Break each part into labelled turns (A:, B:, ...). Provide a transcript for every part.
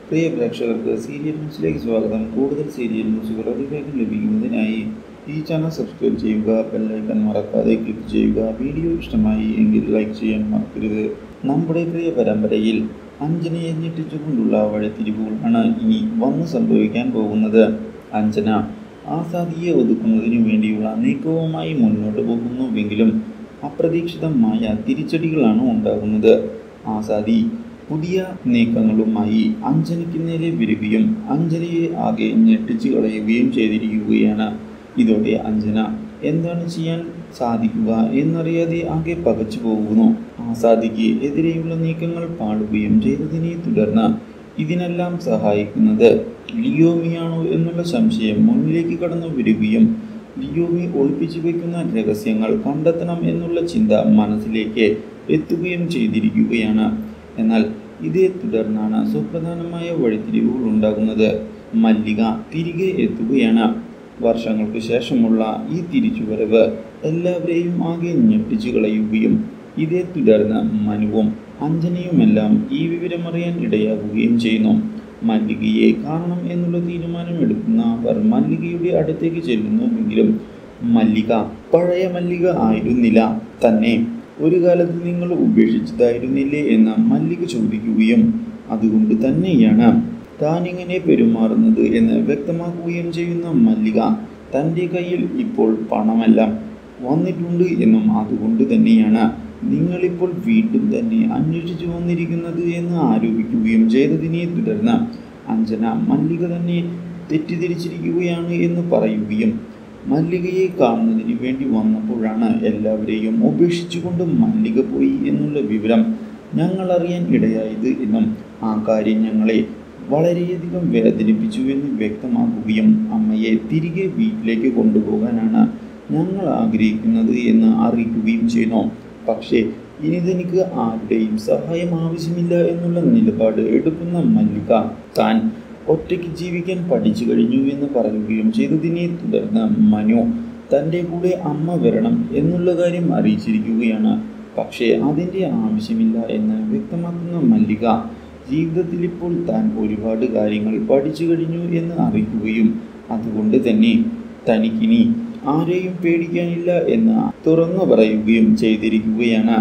A: പ്രിയ പ്രേക്ഷകർക്ക് സീരിയൽ ന്യൂസിലേക്ക് സ്വാഗതം കൂടുതൽ സീരിയൽ ന്യൂസുകൾ അതിവേഗം ലഭിക്കുന്നതിനായി ഈ ചാനൽ സബ്സ്ക്രൈബ് ചെയ്യുക ബെല്ലൈക്കൺ മറക്കാതെ ക്ലിക്ക് ചെയ്യുക വീഡിയോ ഇഷ്ടമായി എങ്കിൽ ലൈക്ക് ചെയ്യാൻ മറക്കരുത് നമ്മുടെ പ്രിയ പരമ്പരയിൽ അഞ്ജനയെ ഞെട്ടിച്ചുകൊണ്ടുള്ള വഴിത്തിരിവുകളാണ് ഇനി വന്നു സംഭവിക്കാൻ പോകുന്നത് അഞ്ജന ആസാദിയെ ഒതുക്കുന്നതിനു വേണ്ടിയുള്ള നീക്കവുമായി മുന്നോട്ട് പോകുന്നുവെങ്കിലും അപ്രതീക്ഷിതമായ തിരിച്ചടികളാണ് ഉണ്ടാകുന്നത് ആസാദി പുതിയ നീക്കങ്ങളുമായി അഞ്ജനയ്ക്ക് നേരെ വരികയും അഞ്ജനയെ ആകെ ഞെട്ടിച്ചു കളയുകയും ചെയ്തിരിക്കുകയാണ് ഇതോടെ അഞ്ജന എന്താണ് ചെയ്യാൻ സാധിക്കുക എന്നറിയാതെ ആകെ പകച്ചു പോകുന്നു ആസാദിക്ക് എതിരെയുള്ള നീക്കങ്ങൾ പാടുകയും ചെയ്തതിനെ തുടർന്ന് ഇതിനെല്ലാം സഹായിക്കുന്നത് ലിയോമിയാണോ എന്നുള്ള സംശയം മുന്നിലേക്ക് കടന്നു വരികയും ലിയോമി ഒളിപ്പിച്ചു വയ്ക്കുന്ന രഹസ്യങ്ങൾ കണ്ടെത്തണം എന്നുള്ള ചിന്ത മനസ്സിലേക്ക് എത്തുകയും ചെയ്തിരിക്കുകയാണ് എന്നാൽ ഇതേ തുടർന്നാണ് സുപ്രധാനമായ വഴിത്തിരിവുകൾ ഉണ്ടാകുന്നത് മല്ലിക തിരികെ എത്തുകയാണ് വർഷങ്ങൾക്ക് ശേഷമുള്ള ഈ തിരിച്ചുവരവ് എല്ലാവരെയും ആകെ ഞെട്ടിച്ചു കളയുകയും ഇതേ തുടർന്ന് മനുവും അഞ്ജനയുമെല്ലാം ഈ വിവരമറിയാൻ ഇടയാകുകയും ചെയ്യുന്നു മല്ലികയെ കാണണം എന്നുള്ള തീരുമാനം എടുക്കുന്ന അവർ മല്ലികയുടെ അടുത്തേക്ക് ചെല്ലുന്നുവെങ്കിലും മല്ലിക പഴയ മല്ലിക ആയിരുന്നില്ല തന്നെ ഒരു കാലത്ത് നിങ്ങൾ ഉപേക്ഷിച്ചതായിരുന്നില്ലേ എന്ന് മല്ലിക ചോദിക്കുകയും അതുകൊണ്ട് തന്നെയാണ് താൻ ഇങ്ങനെ പെരുമാറുന്നത് എന്ന് വ്യക്തമാക്കുകയും ചെയ്യുന്ന മല്ലിക തൻ്റെ കയ്യിൽ ഇപ്പോൾ പണമെല്ലാം വന്നിട്ടുണ്ട് എന്നും അതുകൊണ്ട് തന്നെയാണ് നിങ്ങളിപ്പോൾ വീണ്ടും തന്നെ അന്വേഷിച്ചു വന്നിരിക്കുന്നത് എന്ന് ആരോപിക്കുകയും ചെയ്തതിനെ തുടർന്ന് അഞ്ജന മല്ലിക തന്നെ തെറ്റിദ്ധരിച്ചിരിക്കുകയാണ് എന്ന് പറയുകയും മല്ലികയെ കാണുന്നതിന് വേണ്ടി വന്നപ്പോഴാണ് എല്ലാവരെയും ഉപേക്ഷിച്ചുകൊണ്ട് മല്ലിക പോയി എന്നുള്ള വിവരം ഞങ്ങൾ അറിയാൻ ഇടയായത് എന്നും ആ കാര്യം ഞങ്ങളെ വളരെയധികം വേദനിപ്പിച്ചു എന്ന് വ്യക്തമാക്കുകയും അമ്മയെ തിരികെ വീട്ടിലേക്ക് കൊണ്ടുപോകാനാണ് ഞങ്ങൾ ആഗ്രഹിക്കുന്നത് എന്ന് അറിയിക്കുകയും ചെയ്യുന്നു പക്ഷേ ഇനി തനിക്ക് ആരുടെയും സഹായം ആവശ്യമില്ല എന്നുള്ള നിലപാട് എടുക്കുന്ന മല്ലിക താൻ ഒറ്റയ്ക്ക് ജീവിക്കാൻ പഠിച്ചു കഴിഞ്ഞു എന്ന് പറയുകയും ചെയ്തതിനെ തുടർന്ന് മനു തൻ്റെ കൂടെ അമ്മ വരണം എന്നുള്ള കാര്യം അറിയിച്ചിരിക്കുകയാണ് പക്ഷേ അതിൻ്റെ ആവശ്യമില്ല എന്ന് വ്യക്തമാക്കുന്ന മല്ലിക ജീവിതത്തിൽ ഇപ്പോൾ താൻ ഒരുപാട് കാര്യങ്ങൾ പഠിച്ചു കഴിഞ്ഞു എന്ന് അറിയിക്കുകയും അതുകൊണ്ട് തന്നെ തനിക്കിനി ആരെയും പേടിക്കാനില്ല എന്ന് തുറന്നു പറയുകയും ചെയ്തിരിക്കുകയാണ്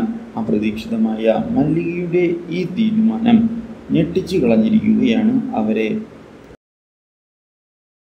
A: അപ്രതീക്ഷിതമായ മല്ലികയുടെ ഈ തീരുമാനം ഞെട്ടിച്ചു കളഞ്ഞിരിക്കുകയാണ് അവരെ